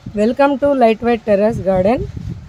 welcome to light weight terrace garden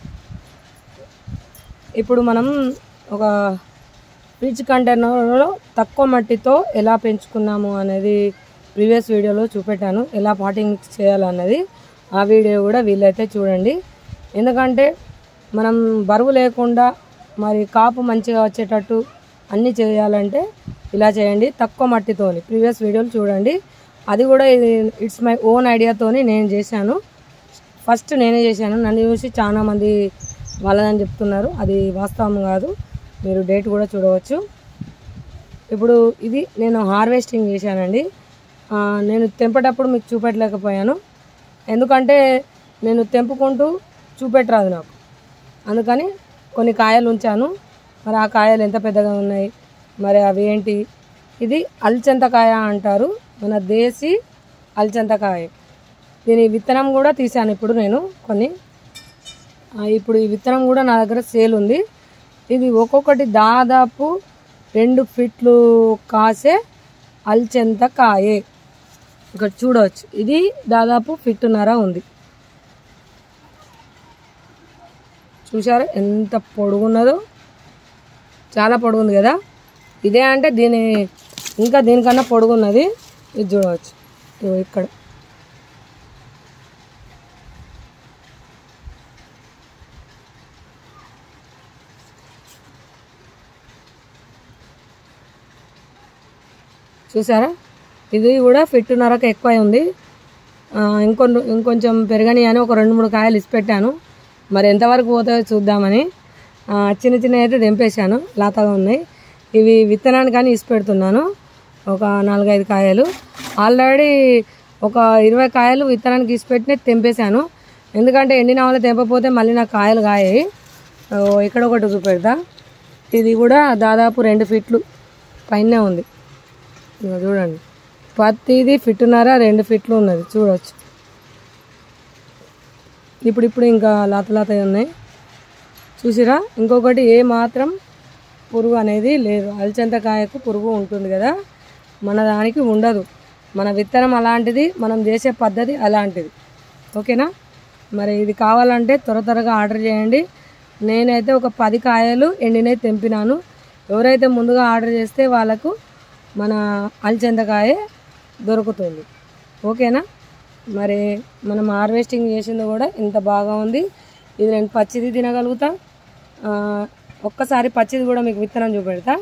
ఇప్పుడు మనం ఒక ఫ్రిడ్జ్ కంటైనర్లో తక్కువ మట్టితో ఎలా పెంచుకున్నాము అనేది ప్రీవియస్ వీడియోలో చూపెట్టాను ఎలా పాటింగ్ మిక్స్ చేయాలన్నది ఆ వీడియో కూడా వీలైతే చూడండి ఎందుకంటే మనం బరువు లేకుండా మరి కాపు మంచిగా వచ్చేటట్టు అన్నీ చేయాలంటే ఇలా చేయండి తక్కువ మట్టితోని ప్రీవియస్ వీడియోలు చూడండి అది కూడా ఇది ఇట్స్ మై ఓన్ ఐడియాతోని నేను చేశాను ఫస్ట్ నేనే చేశాను నన్ను చూసి చాలా మంది వాళ్ళదని చెప్తున్నారు అది వాస్తవం కాదు మీరు డేట్ కూడా చూడవచ్చు ఇప్పుడు ఇది నేను హార్వెస్టింగ్ చేశానండి ఆ, నేను తెంపేటప్పుడు మీకు చూపెట్టలేకపోయాను ఎందుకంటే నేను తెంపుకుంటూ చూపెట్టరాదు నాకు అందుకని కొన్ని కాయలు ఉంచాను మరి ఆ కాయలు ఎంత పెద్దగా ఉన్నాయి మరి అవి ఏంటి ఇది అల్చంతకాయ అంటారు మన దేశీ అల్చంతకాయ దీని విత్తనం కూడా తీశాను ఇప్పుడు నేను కొన్ని ఆ, ఇప్పుడు ఈ విత్తనం కూడా నా దగ్గర సేల్ ఉంది ఇది ఒక్కొక్కటి దాదాపు రెండు ఫీట్లు కాసే అల్చెంత కాయే ఇక్కడ చూడవచ్చు ఇది దాదాపు ఫిట్టున్నర ఉంది చూసారా ఎంత పొడుగున్నదో చాలా పొడుగుంది కదా ఇదే అంటే దీని ఇంకా దీనికన్నా పొడుగున్నది ఇది చూడవచ్చు ఇదిగో ఇక్కడ చూసారా ఇది కూడా ఫిట్టున్నరకు ఎక్కువ ఉంది ఆ, ఇంకొన్ని ఇంకొంచెం పెరగని అని ఒక రెండు మూడు కాయలు ఇసి పెట్టాను మరి ఎంతవరకు పోతాయో చూద్దామని ఆ, చిన్న చిన్న అయితే తెంపేశాను లాతగా ఉన్నాయి ఇవి విత్తనానికి కానీ ఇసి పెడుతున్నాను ఒక నాలుగైదు కాయలు ఆల్రెడీ ఒక ఇరవై కాయలు విత్తనానికి ఇసి పెట్టిన తెంపేశాను ఎందుకంటే ఎండిన వాళ్ళు తెంపపోతే మళ్ళీ నాకు కాయలు కాయాయి ఓ, ఇక్కడ ఒకటి చూపెడతా ఇది కూడా దాదాపు రెండు ఫీట్లు పైనే ఉంది ఇదిగో చూడండి పత్తిది ఫిట్టున్నర రెండు ఫిట్లు ఉన్నది చూడవచ్చు ఇప్పుడు ఇప్పుడు ఇంకా లాత లాత ఉన్నాయి చూసిరా ఇంకొకటి ఏ మాత్రం పురుగు అనేది లేదు అలచంతకాయకు పురుగు ఉంటుంది కదా మన దానికి ఉండదు మన విత్తనం అలాంటిది మనం చేసే పద్ధతి అలాంటిది ఓకేనా మరి ఇది కావాలంటే త్వర త్వరగా ఆర్డర్ చేయండి నేనైతే ఒక పది కాయలు ఎండినవి తెంపినాను ఎవరైతే ముందుగా ఆర్డర్ చేస్తే వాళ్ళకు మన అలచందకాయ దొరుకుతుంది ఓకేనా మరి మనం హార్వెస్టింగ్ చేసింది కూడా ఇంత బాగా ఉంది ఇది నేను పచ్చిది తినగలుగుతా ఆ, ఒక్కసారి పచ్చిది కూడా మీకు విత్తనం చూపెడతా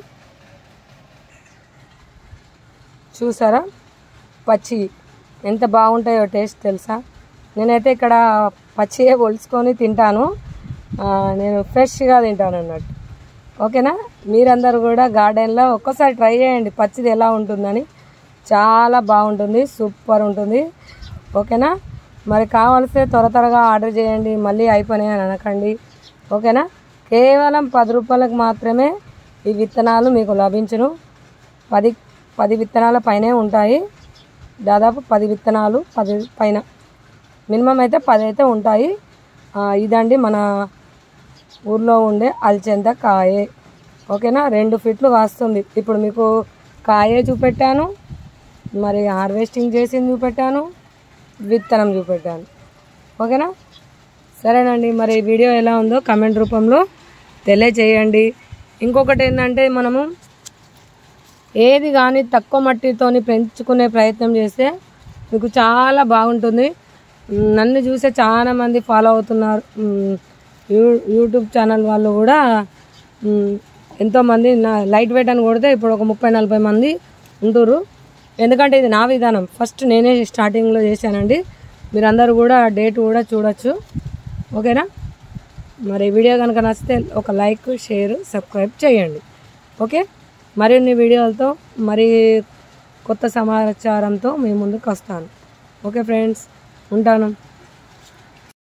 చూసారా పచ్చి ఎంత బాగుంటాయో టేస్ట్ తెలుసా నేనైతే ఇక్కడ పచ్చియే ఒలుచుకొని తింటాను ఆ, నేను ఫ్రెష్గా తింటాను అన్నట్టు ఓకేనా మీరందరూ కూడా గార్డెన్లో ఒక్కసారి ట్రై చేయండి పచ్చిది ఎలా ఉంటుందని చాలా బాగుంటుంది సూపర్ ఉంటుంది ఓకేనా మరి కావాల్స్తే త్వర త్వరగా ఆర్డర్ చేయండి మళ్ళీ అయిపోయినాయి అని అనకండి ఓకేనా కేవలం పది రూపాయలకు మాత్రమే ఈ విత్తనాలు మీకు లభించును పది పది విత్తనాల పైనే ఉంటాయి దాదాపు పది విత్తనాలు పది పైన మినిమం అయితే పది అయితే ఉంటాయి ఆ, ఇదండి మన ఊర్లో ఉండే అల్చెంద కాయే ఓకేనా రెండు ఫీట్లు కాస్తుంది ఇప్పుడు మీకు కాయే చూపెట్టాను మరి హార్వెస్టింగ్ చేసింది చూపెట్టాను విత్తనం చూపెట్టాను ఓకేనా సరేనండి మరి ఈ వీడియో ఎలా ఉందో కమెంట్ రూపంలో తెలియచేయండి ఇంకొకటి ఏంటంటే మనము ఏది కానీ తక్కువ మట్టితోని పెంచుకునే ప్రయత్నం చేస్తే మీకు చాలా బాగుంటుంది మ్, నన్ను చూసే చాలా మంది ఫాలో అవుతున్నారు మ్, యూ యూట్యూబ్ ఛానల్ వాళ్ళు కూడా మ్, ఎంతోమంది నా లైట్ వెయిట్ అని కొడితే ఇప్పుడు ఒక ముప్పై నలభై మంది ఉంటుర్రు ఎందుకంటే ఇది నా విధానం ఫస్ట్ నేనే స్టార్టింగ్లో చేశానండి మీరందరూ కూడా డేట్ కూడా చూడొచ్చు ఓకేనా మరి ఈ వీడియో కనుక నచ్చితే ఒక లైక్ షేర్ సబ్స్క్రైబ్ చేయండి ఓకే మరిన్ని వీడియోలతో మరి కొత్త సమాచారంతో మీ ముందుకు వస్తాను ఓకే ఫ్రెండ్స్ ఉంటాను